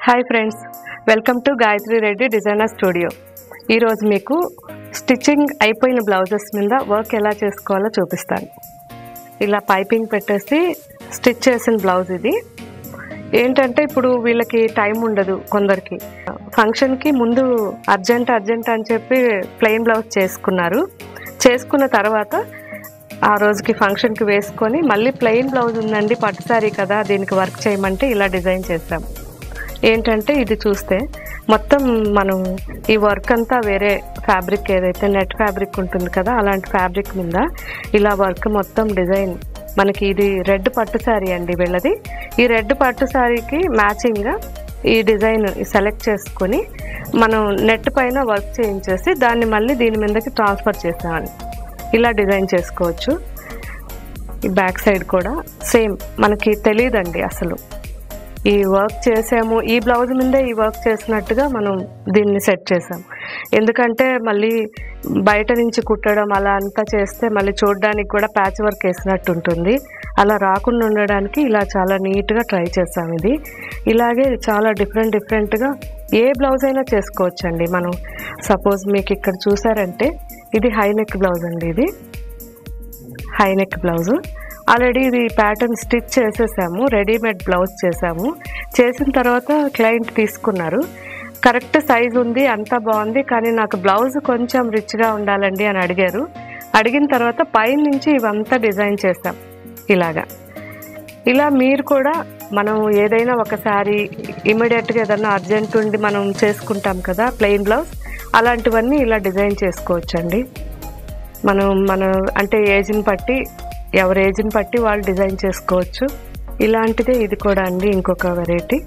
hi friends welcome to Gayatri Reddy designer studio ఈరోజు మీకు stitching అయిపోయిన బ్లౌజెస్ మీద వర్క్ ఎలా చేసుకోవాలో చూపిస్తాను ఇలా పైపింగ్ పెట్టేసి స్టిచ్ చేసిన బ్లౌజ్ ఇది ఏంటంటే ఇప్పుడు వీళ్ళకి టైం ఉండదు కొందరికి ఫంక్షన్కి ముందు అర్జెంట్ అర్జెంట్ అని చెప్పి ప్లెయిన్ బ్లౌజ్ చేసుకున్నారు చేసుకున్న తర్వాత ఆ రోజుకి ఫంక్షన్కి వేసుకొని మళ్ళీ ప్లెయిన్ బ్లౌజ్ ఉందండి పట్టు సారీ కదా దీనికి వర్క్ చేయమంటే ఇలా డిజైన్ చేసాం ఏంటంటే ఇది చూస్తే మొత్తం మనం ఈ వర్క్ అంతా వేరే ఫ్యాబ్రిక్ ఏదైతే నెట్ ఫ్యాబ్రిక్ ఉంటుంది కదా అలాంటి ఫ్యాబ్రిక్ మీద ఇలా వర్క్ మొత్తం డిజైన్ మనకి ఇది రెడ్ పట్టు శారీ అండి వీళ్ళది ఈ రెడ్ పట్టు శారీకి మ్యాచింగ్గా ఈ డిజైన్ సెలెక్ట్ చేసుకొని మనం నెట్ పైన వర్క్ చేయించేసి దాన్ని మళ్ళీ దీని మీదకి ట్రాన్స్ఫర్ చేసామని ఇలా డిజైన్ చేసుకోవచ్చు ఈ బ్యాక్ సైడ్ కూడా సేమ్ మనకి తెలియదండి అసలు ఈ వర్క్ చేసాము ఈ బ్లౌజ్ మీదే ఈ వర్క్ చేసినట్టుగా మనం దీన్ని సెట్ చేసాం ఎందుకంటే మళ్ళీ బయట నుంచి కుట్టడం అలా అంతా చేస్తే మళ్ళీ చూడడానికి కూడా ప్యాచ్ వర్క్ వేసినట్టు ఉంటుంది అలా రాకుండా ఉండడానికి ఇలా చాలా నీట్గా ట్రై చేసాం ఇది ఇలాగే చాలా డిఫరెంట్ డిఫరెంట్గా ఏ బ్లౌజ్ అయినా చేసుకోవచ్చండి మనం సపోజ్ మీకు ఇక్కడ చూసారంటే ఇది హై నెక్ బ్లౌజ్ అండి ఇది హై నెక్ బ్లౌజ్ ఆల్రెడీ ఇది ప్యాటర్న్ స్టిచ్ చేసేసాము రెడీమేడ్ బ్లౌజ్ చేసాము చేసిన తర్వాత క్లయింట్ తీసుకున్నారు కరెక్ట్ సైజ్ ఉంది అంతా బాగుంది కానీ నాకు బ్లౌజ్ కొంచెం రిచ్గా ఉండాలండి అని అడిగారు అడిగిన తర్వాత పైన నుంచి ఇవంతా డిజైన్ చేసాం ఇలాగా ఇలా మీరు కూడా మనం ఏదైనా ఒకసారి ఇమీడియట్గా ఏదైనా అర్జెంట్ ఉండి మనం చేసుకుంటాం కదా ప్లెయిన్ బ్లౌజ్ అలాంటివన్నీ ఇలా డిజైన్ చేసుకోవచ్చండి మనం మన అంటే ఏజ్ని బట్టి ఎవరి ఏజ్ని బట్టి వాళ్ళు డిజైన్ చేసుకోవచ్చు ఇలాంటిదే ఇది కూడా అండి ఇంకొక వెరైటీ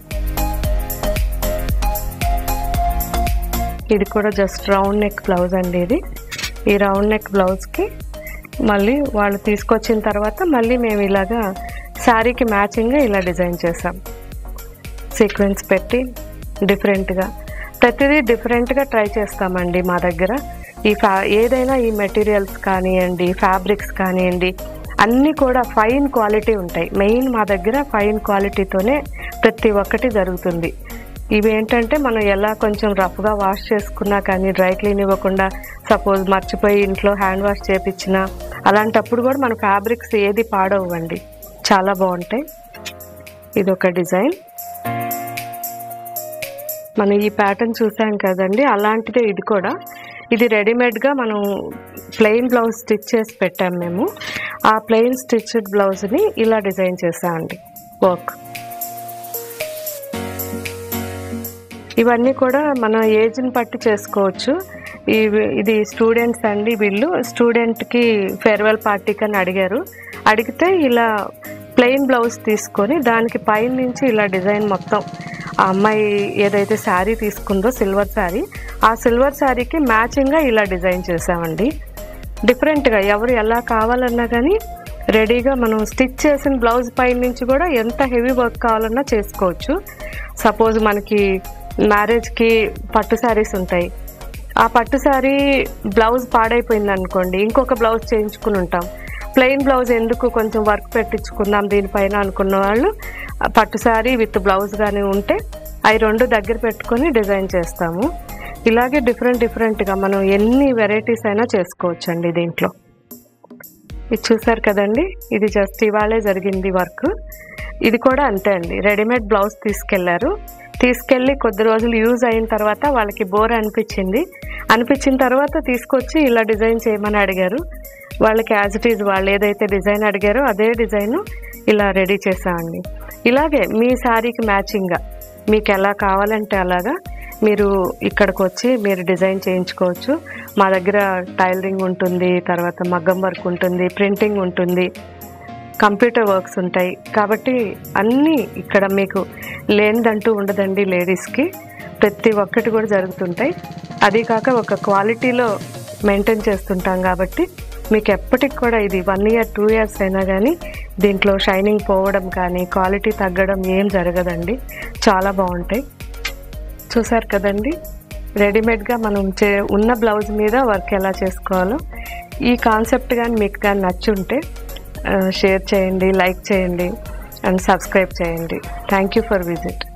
ఇది కూడా జస్ట్ రౌండ్ నెక్ బ్లౌజ్ అండి ఇది ఈ రౌండ్ నెక్ బ్లౌజ్కి మళ్ళీ వాళ్ళు తీసుకొచ్చిన తర్వాత మళ్ళీ మేము ఇలాగా శారీకి మ్యాచింగ్గా ఇలా డిజైన్ చేసాం సీక్వెన్స్ పెట్టి డిఫరెంట్గా ప్రతిదీ డిఫరెంట్గా ట్రై చేస్తామండి మా దగ్గర ఈ ఫ్యా ఏదైనా ఈ మెటీరియల్స్ కానివ్వండి ఫ్యాబ్రిక్స్ కానివ్వండి అన్నీ కూడా ఫైన్ క్వాలిటీ ఉంటాయి మెయిన్ మా దగ్గర ఫైన్ క్వాలిటీతోనే ప్రతి ఒక్కటి జరుగుతుంది ఇవి ఏంటంటే మనం ఎలా కొంచెం రఫ్గా వాష్ చేసుకున్నా కానీ డ్రై క్లీన్ ఇవ్వకుండా సపోజ్ మర్చిపోయి ఇంట్లో హ్యాండ్ వాష్ చేపించినా అలాంటప్పుడు కూడా మన ఫ్యాబ్రిక్స్ ఏది పాడవండి చాలా బాగుంటాయి ఇది ఒక డిజైన్ మనం ఈ ప్యాటర్న్ చూసాం కదండి అలాంటిదే ఇది కూడా ఇది రెడీమేడ్గా మనం ప్లెయిన్ బ్లౌజ్ స్టిచ్ చేసి పెట్టాం మేము ఆ ప్లెయిన్ స్టిచ్డ్ బ్లౌజ్ని ఇలా డిజైన్ చేసామండి వర్క్ ఇవన్నీ కూడా మన ఏజ్ని బట్టి చేసుకోవచ్చు ఇవి ఇది స్టూడెంట్స్ అండి వీళ్ళు స్టూడెంట్కి ఫేర్వెల్ పార్టీకి అని అడిగారు అడిగితే ఇలా ప్లెయిన్ బ్లౌజ్ తీసుకొని దానికి పైన నుంచి ఇలా డిజైన్ మొత్తం ఆ అమ్మాయి ఏదైతే శారీ తీసుకుందో సిల్వర్ శారీ ఆ సిల్వర్ శారీకి మ్యాచింగ్గా ఇలా డిజైన్ చేసామండి డిఫరెంట్గా ఎవరు ఎలా కావాలన్నా కానీ రెడీగా మనం స్టిచ్ చేసిన బ్లౌజ్ పైన నుంచి కూడా ఎంత హెవీ వర్క్ కావాలన్నా చేసుకోవచ్చు సపోజ్ మనకి మ్యారేజ్కి పట్టు శారీస్ ఉంటాయి ఆ పట్టు శారీ బ్లౌజ్ పాడైపోయింది అనుకోండి ఇంకొక బ్లౌజ్ చేయించుకుని ఉంటాం ప్లెయిన్ బ్లౌజ్ ఎందుకు కొంచెం వర్క్ పెట్టించుకుందాం దీనిపైన అనుకున్న వాళ్ళు ఆ పట్టు శారీ విత్ బ్లౌజ్ కానీ ఉంటే అవి రెండు దగ్గర పెట్టుకొని డిజైన్ చేస్తాము ఇలాగే డిఫరెంట్ డిఫరెంట్గా మనం ఎన్ని వెరైటీస్ అయినా చేసుకోవచ్చండి దీంట్లో ఇది చూసారు కదండి ఇది జస్ట్ ఇవాళే జరిగింది వర్క్ ఇది కూడా అంతే అండి రెడీమేడ్ బ్లౌజ్ తీసుకెళ్లారు తీసుకెళ్ళి కొద్ది రోజులు యూజ్ అయిన తర్వాత వాళ్ళకి బోర్ అనిపించింది అనిపించిన తర్వాత తీసుకొచ్చి ఇలా డిజైన్ చేయమని అడిగారు వాళ్ళకి యాజ్ ఇట్ ఈజ్ వాళ్ళు ఏదైతే డిజైన్ అడిగారో అదే డిజైన్ ఇలా రెడీ చేసామండి ఇలాగే మీ శారీకి మ్యాచింగ్గా మీకు ఎలా కావాలంటే అలాగా మీరు ఇక్కడికి వచ్చి మీరు డిజైన్ చేయించుకోవచ్చు మా దగ్గర టైలరింగ్ ఉంటుంది తర్వాత మగ్గం వర్క్ ఉంటుంది ప్రింటింగ్ ఉంటుంది కంప్యూటర్ వర్క్స్ ఉంటాయి కాబట్టి అన్నీ ఇక్కడ మీకు లేనిదంటూ ఉండదండి లేడీస్కి ప్రతి ఒక్కటి కూడా జరుగుతుంటాయి అది కాక ఒక క్వాలిటీలో మెయింటైన్ చేస్తుంటాం కాబట్టి మీకు ఎప్పటికి కూడా ఇది వన్ ఇయర్ టూ ఇయర్స్ అయినా కానీ దీంట్లో షైనింగ్ పోవడం కానీ క్వాలిటీ తగ్గడం ఏం జరగదండి చాలా బాగుంటాయి చూసారు కదండి రెడీమేడ్గా మనం చే ఉన్న బ్లౌజ్ మీద వర్క్ ఎలా చేసుకోవాలో ఈ కాన్సెప్ట్ కానీ మీకు కానీ నచ్చుంటే షేర్ చేయండి లైక్ చేయండి అండ్ సబ్స్క్రైబ్ చేయండి థ్యాంక్ యూ ఫర్ విజిట్